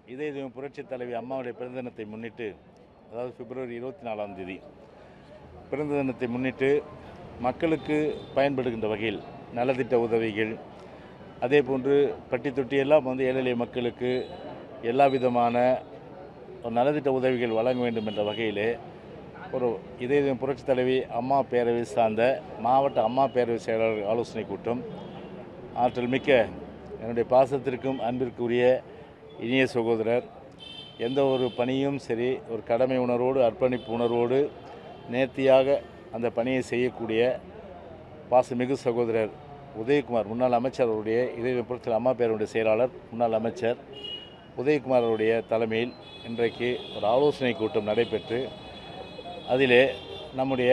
இதே இதுவும் புரட்சி தலைவி அம்மாவுடைய பிறந்த தினத்தை முன்னிட்டு அதாவது பிப்ரவரி இருபத்தி நாலாம் தேதி பிறந்த தினத்தை முன்னிட்டு மக்களுக்கு பயன்படுகின்ற வகையில் நலத்திட்ட உதவிகள் அதே போன்று பட்டி தொட்டி எல்லாம் வந்து ஏழை எளிய மக்களுக்கு எல்லா விதமான ஒரு நலத்திட்ட உதவிகள் வழங்க வேண்டும் என்ற வகையிலே ஒரு இதே இது புரட்சி தலைவி அம்மா பேரவை சார்ந்த மாவட்ட அம்மா பேரவை செயலாளர் ஆலோசனை கூட்டம் ஆற்றல் மிக்க என்னுடைய பாசத்திற்கும் அன்பிற்குரிய இனிய சகோதரர் எந்த ஒரு பணியும் சரி ஒரு கடமை உணர்வோடு அர்ப்பணிப்பு உணர்வோடு நேர்த்தியாக அந்த பணியை செய்யக்கூடிய பாசமிகு சகோதரர் உதயகுமார் முன்னாள் அமைச்சர் அவருடைய இதய புரட்சி அம்மா பேரவையுடைய செயலாளர் முன்னாள் அமைச்சர் உதயகுமார் அவருடைய தலைமையில் இன்றைக்கு ஒரு ஆலோசனை கூட்டம் நடைபெற்று அதிலே நம்முடைய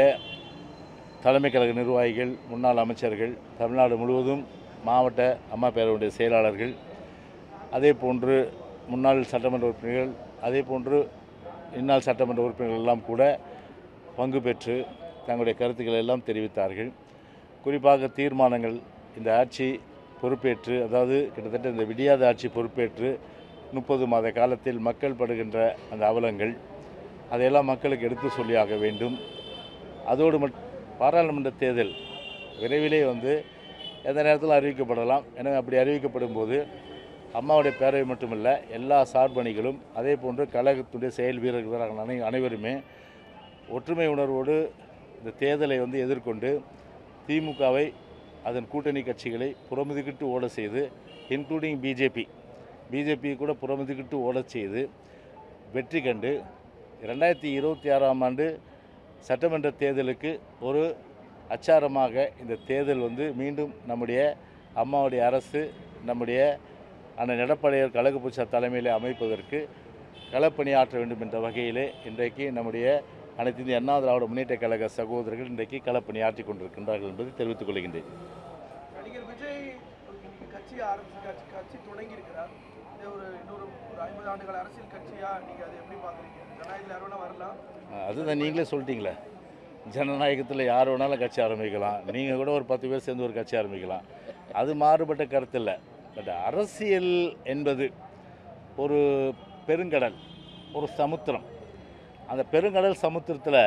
தலைமை கழக நிர்வாகிகள் முன்னாள் அமைச்சர்கள் தமிழ்நாடு முழுவதும் மாவட்ட அம்மா பேரவையுடைய செயலாளர்கள் அதே போன்று முன்னாள் சட்டமன்ற உறுப்பினர்கள் அதே போன்று இந்நாள் சட்டமன்ற உறுப்பினர்கள் எல்லாம் கூட பங்கு பெற்று தங்களுடைய கருத்துக்களை எல்லாம் தெரிவித்தார்கள் குறிப்பாக தீர்மானங்கள் இந்த ஆட்சி பொறுப்பேற்று அதாவது கிட்டத்தட்ட இந்த விடியாத ஆட்சி பொறுப்பேற்று முப்பது மாத காலத்தில் மக்கள் படுகின்ற அந்த அவலங்கள் அதையெல்லாம் மக்களுக்கு எடுத்து சொல்லியாக வேண்டும் அதோடு மட் பாராளுமன்ற தேர்தல் விரைவிலே வந்து எந்த நேரத்தில் அறிவிக்கப்படலாம் எனவே அப்படி அறிவிக்கப்படும் போது அம்மாவுடைய பேரவை மட்டுமல்ல எல்லா சார்பணிகளும் அதே போன்று கழகத்துடைய செயல் வீரர் வீரர்கள் அனை அனைவருமே ஒற்றுமை உணர்வோடு இந்த தேர்தலை வந்து எதிர்கொண்டு திமுகவை அதன் கூட்டணி கட்சிகளை புறமுதுகிட்டு ஓட செய்து இன்க்ளூடிங் பிஜேபி பிஜேபி கூட புறமுதுகிட்டு ஓடச் செய்து வெற்றி கண்டு ரெண்டாயிரத்தி இருபத்தி ஆறாம் ஆண்டு சட்டமன்ற தேர்தலுக்கு ஒரு அச்சாரமாக இந்த தேர்தல் வந்து மீண்டும் நம்முடைய அம்மாவுடைய அரசு நம்முடைய அண்ணன் எடப்பாடியார் கழகபூச்சா தலைமையில் அமைப்பதற்கு களப்பணியாற்ற வேண்டும் என்ற வகையிலே இன்றைக்கு நம்முடைய அனைத்து இந்திய அண்ணா திராவிட முன்னேற்ற கழக சகோதரர்கள் இன்றைக்கு களப்பணியாற்றி கொண்டிருக்கின்றார்கள் என்பதை தெரிவித்துக் கொள்கின்றேன் நடிகர் விஜய் ஒரு இன்னைக்கு கட்சி ஆரம்பிச்சு கட்சி கட்சி தொடங்கி இருக்கிறார் இது ஒரு இன்னொரு ஒரு ஐம்பது ஆண்டுகள் அரசியல் கட்சியா நீங்க அதை எப்படி பாக்குறீங்க ஜனநாயகத்தில் யார் வேணா வரலாம் அதுதான் நீங்களே சொல்லிட்டீங்களே ஜனநாயகத்தில் யார் வேணாலும் கட்சி ஆரம்பிக்கலாம் நீங்கள் கூட ஒரு பத்து பேர் சேர்ந்து ஒரு கட்சி ஆரம்பிக்கலாம் அது மாறுபட்ட கருத்து இல்லை பட் அரசியல் என்பது ஒரு பெருங்கடல் ஒரு சமுத்திரம் அந்த பெருங்கடல் சமுத்திரத்தில்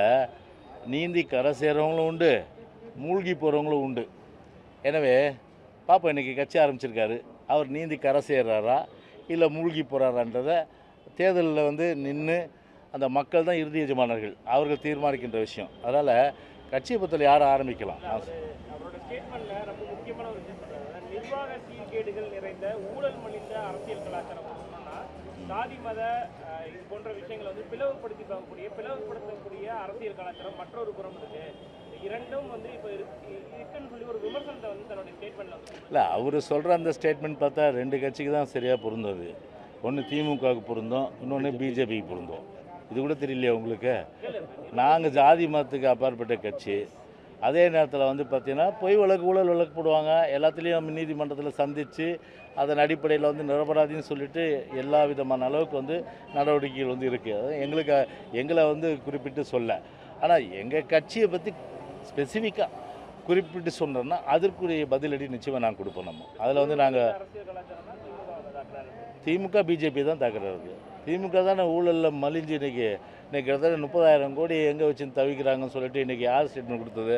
நீந்தி கரை சேர்றவங்களும் உண்டு மூழ்கி போகிறவங்களும் உண்டு எனவே பாப்பா இன்றைக்கி கட்சி ஆரம்பிச்சிருக்காரு அவர் நீந்தி கரை சேர்றாரா இல்லை மூழ்கி போகிறாரான்றதை தேர்தலில் வந்து நின்று அந்த மக்கள் தான் இறுதி எஜமானர்கள் அவர்கள் தீர்மானிக்கின்ற விஷயம் அதனால் கட்சியை பற்றியில் யாரும் ஆரம்பிக்கலாம் நான் சொ- அவரோட ஸ்டேட்மெண்ட்ல ரொம்ப முக்கியமான ஒரு ஸ்டேட்மெண்ட் நிர்வாக சீர்கேடுகள் நிறைந்த ஊழல் மலிந்த அரசியல் கலாச்சாரம் சொன்னோம்னா சாதி மத அஹ், இது போன்ற விஷயங்களை வந்து பிளவுபடுத்தி பார்க்கக்கூடிய பிளவுபடுத்தக்கூடிய அரசியல் கலாச்சாரம் மற்றொரு புறம் இருக்கு இந்த இரண்டும் வந்து இப்போ இருக்கு இருக்குன்னு சொல்லி ஒரு விமர்சனத்தை வந்து தன்னுடைய ஸ்டேட்மெண்ட்ல வந்து இல்லை அவர் சொல்கிற அந்த ஸ்டேட்மெண்ட் பார்த்தா ரெண்டு கட்சிக்கு தான் சரியாக பொருந்தது ஒன்று திமுகவுக்கு பொருந்தோம் இன்னொன்று பிஜேபிக்கு பொருந்தோம் இது கூட தெரியலையா உங்களுக்கு நாங்கள் ஜாதி மதத்துக்கு அப்பாற்பட்ட கட்சி அதே நேரத்தில் வந்து பார்த்தீங்கன்னா பொய் வழக்கு ஊழல் வழக்கு போடுவாங்க எல்லாத்துலேயும் நீதிமன்றத்தில் சந்தித்து அதன் அடிப்படையில் வந்து நிரபராதின்னு சொல்லிட்டு எல்லா விதமான அளவுக்கு வந்து நடவடிக்கைகள் வந்து இருக்குது எங்களுக்கு எங்களை வந்து குறிப்பிட்டு சொல்ல ஆனால் எங்கள் கட்சியை பற்றி ஸ்பெசிஃபிக்காக குறிப்பிட்டு சொன்னோம்னா அதற்குரிய பதிலடி நிச்சயமாக நாங்கள் கொடுப்போம் நம்ம அதில் வந்து நாங்கள் அரசியல் கலாச்சாரம்னா திமுக தாக்குறாரு திமுக பிஜேபி தான் தாக்குறாரு திமுக தானே ஊழலில் மலிஞ்சு இன்னைக்கு இன்னைக்கு கிட்டத்தட்ட முப்பதாயிரம் கோடி எங்கே வச்சு தவிக்கிறாங்கன்னு சொல்லிட்டு இன்னைக்கு யார் ஸ்டேட்மெண்ட் கொடுத்தது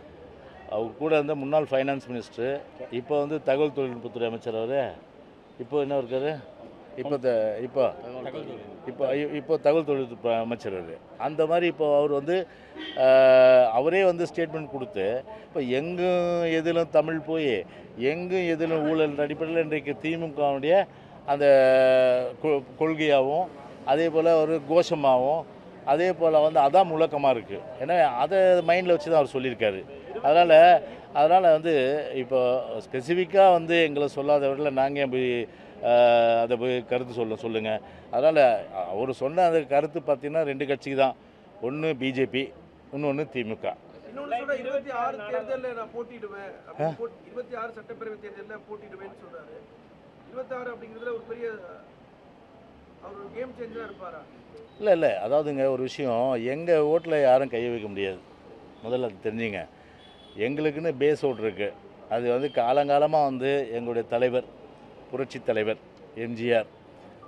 அவர் கூட இருந்த முன்னாள் ஃபைனான்ஸ் மினிஸ்டர் இப்போ வந்து தகவல் தொழில்நுட்பத்துறை அமைச்சர் அவர் இப்போ என்ன இருக்காரு இப்போ த இப்போ இப்போ இப்போ தகவல் தொழில்நுட்ப அமைச்சர் அவர் அந்த மாதிரி இப்போ அவர் வந்து ஆஹ், அவரே வந்து ஸ்டேட்மெண்ட் கொடுத்து இப்போ எங்கும் எதிலும் தமிழ் போய் எங்கும் எதிலும் ஊழல் அடிப்படையில் இன்றைக்கு திமுகவுடைய அந்த கொ- கொள்கையாகவும் அதே போல் ஒரு கோஷமாகவும் அதே போல் வந்து அதான் முழக்கமாக இருக்குது ஏன்னா அதை மைண்டில் வச்சு தான் அவர் சொல்லியிருக்காரு அதனால் அதனால் வந்து இப்போ ஸ்பெசிஃபிக்காக வந்து எங்களை சொல்லாதவரில் நாங்கள் ஏன் போய் ஆஹ், அதை போய் கருத்து சொல்ல சொல்லுங்கள் அதனால் அவர் சொன்ன அந்த கருத்து பார்த்தீங்கன்னா ரெண்டு கட்சிக்கு தான் ஒன்று பிஜேபி இன்னொன்று திமுக இன்னொன்னு சொல்ற இருபத்தி ஆறு தேர்தலில் நான் போட்டிடுவேன் அப்படின்னு போட்- இருபத்தி ஆறு சட்டப்பேரவை தேர்தலில் போட்டிடுவேன்னு சொல்றாரு இருபத்தி ஆறு அப்படிங்கிறதுல ஒரு பெரிய அவர் ஒரு கேம் சேஞ்சரா இருப்பாரா இல்லை இல்லை அதாவதுங்க ஒரு விஷயம் எங்கள் ஓட்டில் யாரும் கை வைக்க முடியாது முதல்ல அது தெரிஞ்சுங்க எங்களுக்குன்னு பேஸ் ஓட்டு இருக்குது அது வந்து காலங்காலமாக வந்து எங்களுடைய தலைவர் புரட்சி தலைவர் எம்ஜிஆர்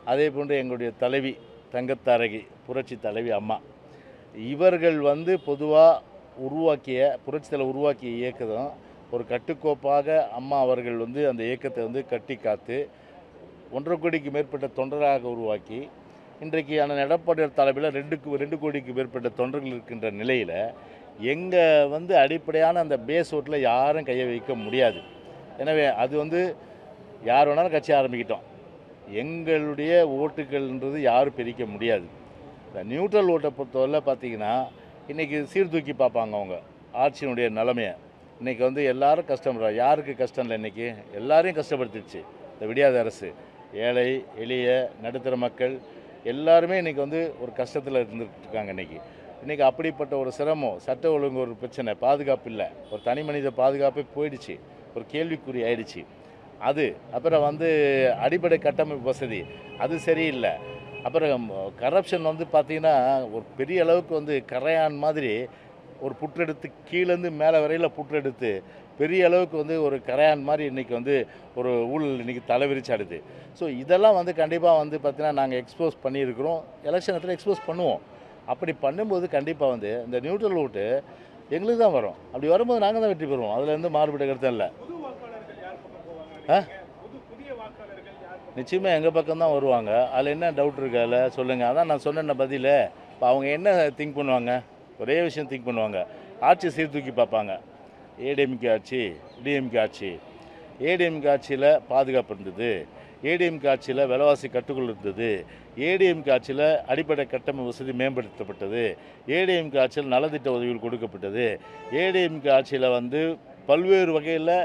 அதே போன்று எங்களுடைய தலைவி தங்கத்தாரகி புரட்சி தலைவி அம்மா இவர்கள் வந்து பொதுவாக உருவாக்கிய புரட்சித்தில் உருவாக்கிய இயக்கம் ஒரு கட்டுக்கோப்பாக அம்மா அவர்கள் வந்து அந்த இயக்கத்தை வந்து கட்டி காத்து ஒன்றரை கோடிக்கு மேற்பட்ட தொண்டராக உருவாக்கி இன்றைக்கு அண்ணன் எடப்பாடியார் தலைமையில் ரெண்டுக்கு ரெண்டு கோடிக்கு மேற்பட்ட தொண்டர்கள் இருக்கின்ற நிலையில் எங்கே வந்து அடிப்படையான அந்த பேஸ் ஓட்டில் யாரும் கையை வைக்க முடியாது எனவே அது வந்து யார் வேணாலும் கட்சி ஆரம்பிக்கிட்டோம் எங்களுடைய ஓட்டுகள்ன்றது யாரும் பிரிக்க முடியாது இந்த நியூட்ரல் ஓட்டை பொறுத்தவரை பார்த்தீங்கன்னா இன்றைக்கி சீர்தூக்கி பார்ப்பாங்க அவங்க ஆட்சியினுடைய நிலைமையை இன்றைக்கி வந்து எல்லாரும் கஷ்டப்படுறாங்க யாருக்கு கஷ்டம் இல்லை இன்றைக்கி எல்லாரையும் கஷ்டப்படுத்திடுச்சு இந்த விடியாத அரசு ஏழை எளிய நடுத்தர மக்கள் எல்லாருமே இன்றைக்கி வந்து ஒரு கஷ்டத்தில் இருந்துட்டு இருக்காங்க இன்றைக்கி இன்றைக்கி அப்படிப்பட்ட ஒரு சிரமம் சட்ட ஒழுங்கு ஒரு பிரச்சனை பாதுகாப்பு இல்லை ஒரு தனி மனித பாதுகாப்பே போயிடுச்சு ஒரு கேள்விக்குறி ஆயிடுச்சு அது அப்புறம் வந்து அடிப்படை கட்டமைப்பு வசதி அது சரியில்லை அப்புறம் கரப்ஷன் வந்து பார்த்திங்கன்னா ஒரு பெரிய அளவுக்கு வந்து கரையான் மாதிரி ஒரு புற்றெடுத்து கீழேருந்து மேலே வரையில் புற்றெடுத்து பெரிய அளவுக்கு வந்து ஒரு கரையான் மாதிரி இன்றைக்கி வந்து ஒரு ஊழல் இன்றைக்கி தலைவிரிச்சாடுது ஸோ இதெல்லாம் வந்து கண்டிப்பாக வந்து பார்த்திங்கன்னா நாங்கள் எக்ஸ்போஸ் பண்ணியிருக்கிறோம் எலெக்ஷனத்தில் எக்ஸ்போஸ் பண்ணுவோம் அப்படி பண்ணும்போது கண்டிப்பாக வந்து இந்த நியூட்ரல் ஓட்டு எங்களுக்கு தான் வரும் அப்படி வரும்போது நாங்கள் தான் வெற்றி பெறுவோம் அதில் இருந்து மாறுபட்ட கருத்து இல்லை புது வாக்காளர்கள் யார் பக்கம் போவாங்க ஆ? புது புதிய வாக்காளர்கள் யார் பக்கம் நிச்சயமாக எங்கள் பக்கம் தான் வருவாங்க அதில் என்ன டவுட் இருக்கு அதில் சொல்லுங்கள் அதான் நான் சொன்ன பதில் இப்போ அவங்க என்ன திங்க் பண்ணுவாங்க ஒரே விஷயம் திங்க் பண்ணுவாங்க ஆட்சி சீர்தூக்கி பார்ப்பாங்க ஏடிஎம்கே ஆட்சி டிஎம்கே ஆட்சி ஏடிஎம்கே ஆட்சியில் பாதுகாப்பு இருந்தது ஏடிஎம்கே ஆட்சியில் விலைவாசி கட்டுக்குள் இருந்தது ஏடிஎம்கே ஆட்சியில் அடிப்படை கட்டமைப்பு வசதி மேம்படுத்தப்பட்டது ஏடிஎம்கே ஆட்சியில் நலத்திட்ட உதவிகள் கொடுக்கப்பட்டது ஏடிஎம்கே ஆட்சியில் வந்து பல்வேறு வகையில்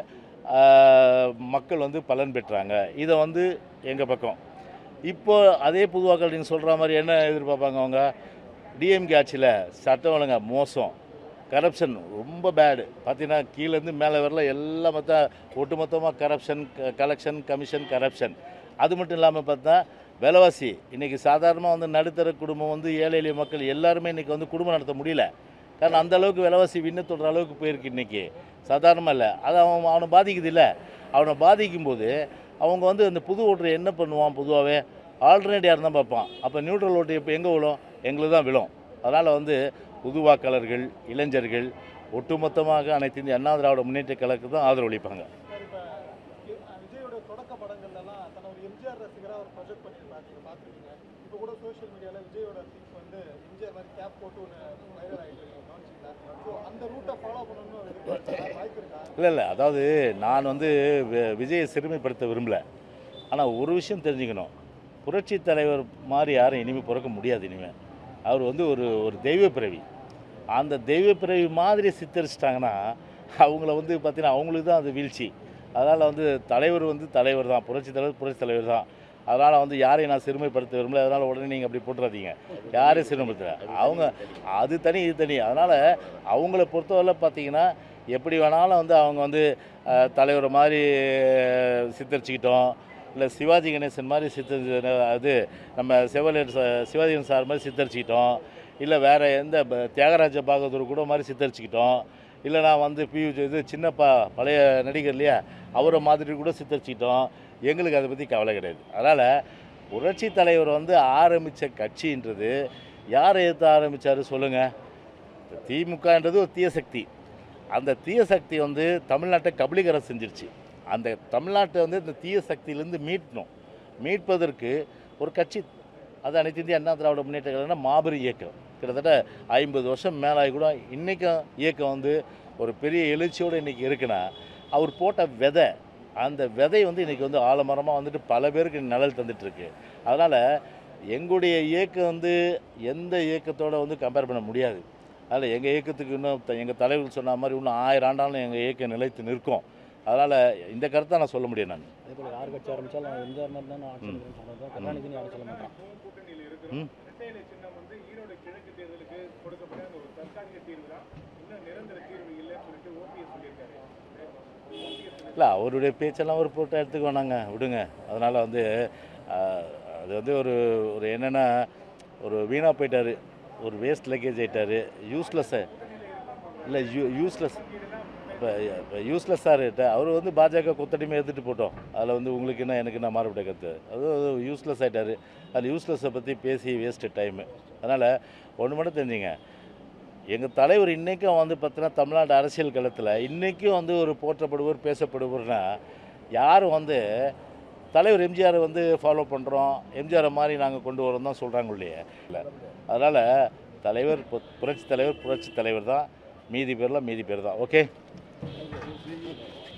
மக்கள் வந்து பலன் பெற்றாங்க இதை வந்து எங்கள் பக்கம் இப்போ அதே பொதுவாக்கள் நீங்கள் சொல்கிற மாதிரி என்ன எதிர்பார்ப்பாங்க அவங்க டிஎம்கே ஆட்சியில் சட்டம் ஒழுங்கா மோசம் கரப்ஷன் ரொம்ப பேடு பார்த்தீங்கன்னா கீழேருந்து மேலே வரல எல்லாம் பார்த்தா ஒட்டுமொத்தமாக கரப்ஷன் கலெக்ஷன் கமிஷன் கரப்ஷன் அது மட்டும் இல்லாமல் பார்த்தா விலைவாசி இன்றைக்கி சாதாரணமாக வந்து நடுத்தர குடும்பம் வந்து ஏழை எளிய மக்கள் எல்லாருமே இன்றைக்கி வந்து குடும்பம் நடத்த முடியல காரணம் அந்த அளவுக்கு விலைவாசி விண்ணு தொடுற அளவுக்கு போயிருக்கு இன்றைக்கி சாதாரணமாக இல்லை அது அவன் அவனை பாதிக்குது இல்லை அவனை பாதிக்கும் போது அவங்க வந்து அந்த புது ஓட்டர் என்ன பண்ணுவான் பொதுவாகவே ஆல்டர்னேட் யார் தான் பார்ப்பான் அப்போ நியூட்ரல் ஓட்டு இப்போ எங்கே விழும் எங்களுக்கு தான் விழும் அதனால் வந்து புது வாக்காளர்கள் இளைஞர்கள் ஒட்டுமொத்தமாக அனைத்து இந்திய அண்ணா திராவிட முன்னேற்ற கழகத்துக்கு தான் ஆதரவு அளிப்பாங்க சார் இப்போ விஜயோட தொடக்க படங்கள்லாம் தன்னை ஒரு எம்ஜிஆர் ரசிகராக அவர் ப்ரொஜெக்ட் பண்ணியிருப்பாரு நீங்கள் பார்த்துருக்கீங்க இப்போ கூட சோஷியல் மீடியாவில் விஜயோட திங்ஸ் வந்து எம்ஜிஆர் மாதிரி கேப் போட்டு ஒன்று வைரல் ஆகிட்டு இருக்கு கவனிச்சிங்களா ஸோ அந்த ரூட்டை ஃபாலோ பண்ணணும்னு அவர் எதிர்பார்க்குறாரு வாய்ப்பு இருக்கா இல்லை இல்லை அதாவது நான் வந்து வி- விஜயை சிறுமைப்படுத்த விரும்பல ஆனால் ஒரு விஷயம் தெரிஞ்சுக்கணும் புரட்சி தலைவர் மாதிரி யாரும் இனிமேல் பிறக்க முடியாது இனிமேல் அவர் வந்து ஒரு ஒரு தெய்வ பிறவி அந்த தெய்வ பிறவி மாதிரி சித்தரிச்சிட்டாங்கன்னா அவங்கள வந்து பார்த்தீங்கன்னா அவங்களுக்கு தான் அது வீழ்ச்சி அதனால் வந்து தலைவர் வந்து தலைவர் தான் புரட்சி தலைவர் புரட்சி தலைவர் தான் அதனால் வந்து யாரையும் நான் சிறுமைப்படுத்த விரும்பல அதனால் உடனே நீங்கள் அப்படி போட்டுறாதீங்க யாரையும் சிறுமைப்படுத்தல அவங்க அது தனி இது தனி அதனால் அவங்கள பொறுத்தவரை பார்த்தீங்கன்னா எப்படி வேணாலும் வந்து அவங்க வந்து அஹ், தலைவர் மாதிரி அஹ், சித்தரிச்சுக்கிட்டோம் இல்லை சிவாஜி கணேசன் மாதிரி சித்தரி அது நம்ம செவலியர் ச- சிவாஜி கணேசன் சார் மாதிரி சித்தரிச்சுக்கிட்டோம் இல்லை வேறு எந்த ப- தியாகராஜ பாகவதர் கூட மாதிரி சித்தரிச்சுக்கிட்டோம் இல்லை நான் வந்து பி இது சின்னப்பா பழைய நடிகர் இல்லையா அவரை மாதிரி கூட சித்தரிச்சுக்கிட்டோம் எங்களுக்கு அதை பற்றி கவலை கிடையாது அதனால் புரட்சி தலைவர் வந்து ஆரம்பித்த கட்சின்றது யாரை எதிர்த்து ஆரம்பித்தார் சொல்லுங்கள் திமுகன்றது ஒரு தீய சக்தி அந்த தீய சக்தி வந்து தமிழ்நாட்டை கபலீகரம் செஞ்சிருச்சு அந்த தமிழ்நாட்டை வந்து இந்த தீய சக்தியிலேருந்து மீட்கணும் மீட்பதற்கு ஒரு கட்சி அது அனைத்து இந்திய அண்ணா திராவிட முன்னேற்ற கழகம்னா மாபெரும் இயக்கம் கிட்டத்தட்ட ஐம்பது வருஷம் மேலாகி கூட இன்றைக்கும் இயக்கம் வந்து ஒரு பெரிய எழுச்சியோடு இன்றைக்கி இருக்குன்னா அவர் போட்ட விதை அந்த விதை வந்து இன்றைக்கி வந்து ஆலமரமாக வந்துட்டு பல பேருக்கு நிழல் தந்துட்டுருக்கு அதனால் எங்களுடைய இயக்கம் வந்து எந்த இயக்கத்தோட வந்து கம்பேர் பண்ண முடியாது அதில் எங்கள் இயக்கத்துக்கு இன்னும் த- எங்கள் தலைவர் சொன்ன மாதிரி இன்னும் ஆயிரம் ஆண்டாலும் எங்கள் இயக்கம் நிலைத்து நிற்கும் அதனால் இந்த கருத்தை நான் சொல்ல முடியும் நான் அதே போல் யார் கட்சி ஆரம்பித்தாலும் எம்ஜிஆர் மாதிரி தான் ஆட்சி ம். சொன்னது தான் கருணாநிதினு யாரும் சொல்ல மாட்டான் கூட்டணியில் ம். இருக்கிறோம் இரட்டையிலை சின்னம் வந்து ஈரோடு கிழக்கு தேர்தலுக்கு கொடுக்கப்பட்ட அந்த ஒரு தற்காலிக தீர்வு தான் இன்னும் நிரந்தர தீர்வு இல்லைன்னு சொல்லிட்டு ஓபிஎஸ் சொல்லியிருக்காரு ஓபிஎஸ் இல்லை அவருடைய பேச்செல்லாம் ஒரு போட்டோ எடுத்துக்க வேணாங்க விடுங்க அதனால் வந்து ஆஹ், அது வந்து ஒரு ஒரு என்னென்னா ஒரு வீணாக போயிட்டார் ஒரு வேஸ்ட் லக்கேஜ் ஆயிட்டார் யூஸ்லெஸ்ஸு இல்லை யூ யூஸ்லெஸ் இப்போ யூஸ்லெஸ்ஸாக இருட்ட அவர் வந்து பாஜக கொத்தடிமை எடுத்துகிட்டு போட்டோம் அதில் வந்து உங்களுக்கு என்ன எனக்கு என்ன மாறுபட்ட கருத்து அது யூஸ்லெஸ் ஆகிட்டார் அது யூஸ்லெஸ்ஸை பற்றி பேசி வேஸ்ட்டு டைமு அதனால் ஒன்று மட்டும் தெரிஞ்சுங்க எங்கள் தலைவர் இன்றைக்கும் வந்து பார்த்தீங்கன்னா தமிழ்நாடு அரசியல் களத்தில் இன்றைக்கும் வந்து ஒரு போற்றப்படுவர் பேசப்படுவர்னா யாரும் வந்து தலைவர் எம்ஜிஆர் வந்து ஃபாலோ பண்ணுறோம் எம்ஜிஆரை மாதிரி நாங்கள் கொண்டு வரோம் தான் சொல்கிறாங்க இல்லையே இல்லை அதனால் தலைவர் பு- புரட்சி தலைவர் புரட்சி தலைவர் தான் மீதி பேர்லாம் மீதி பேர் தான் ஓகே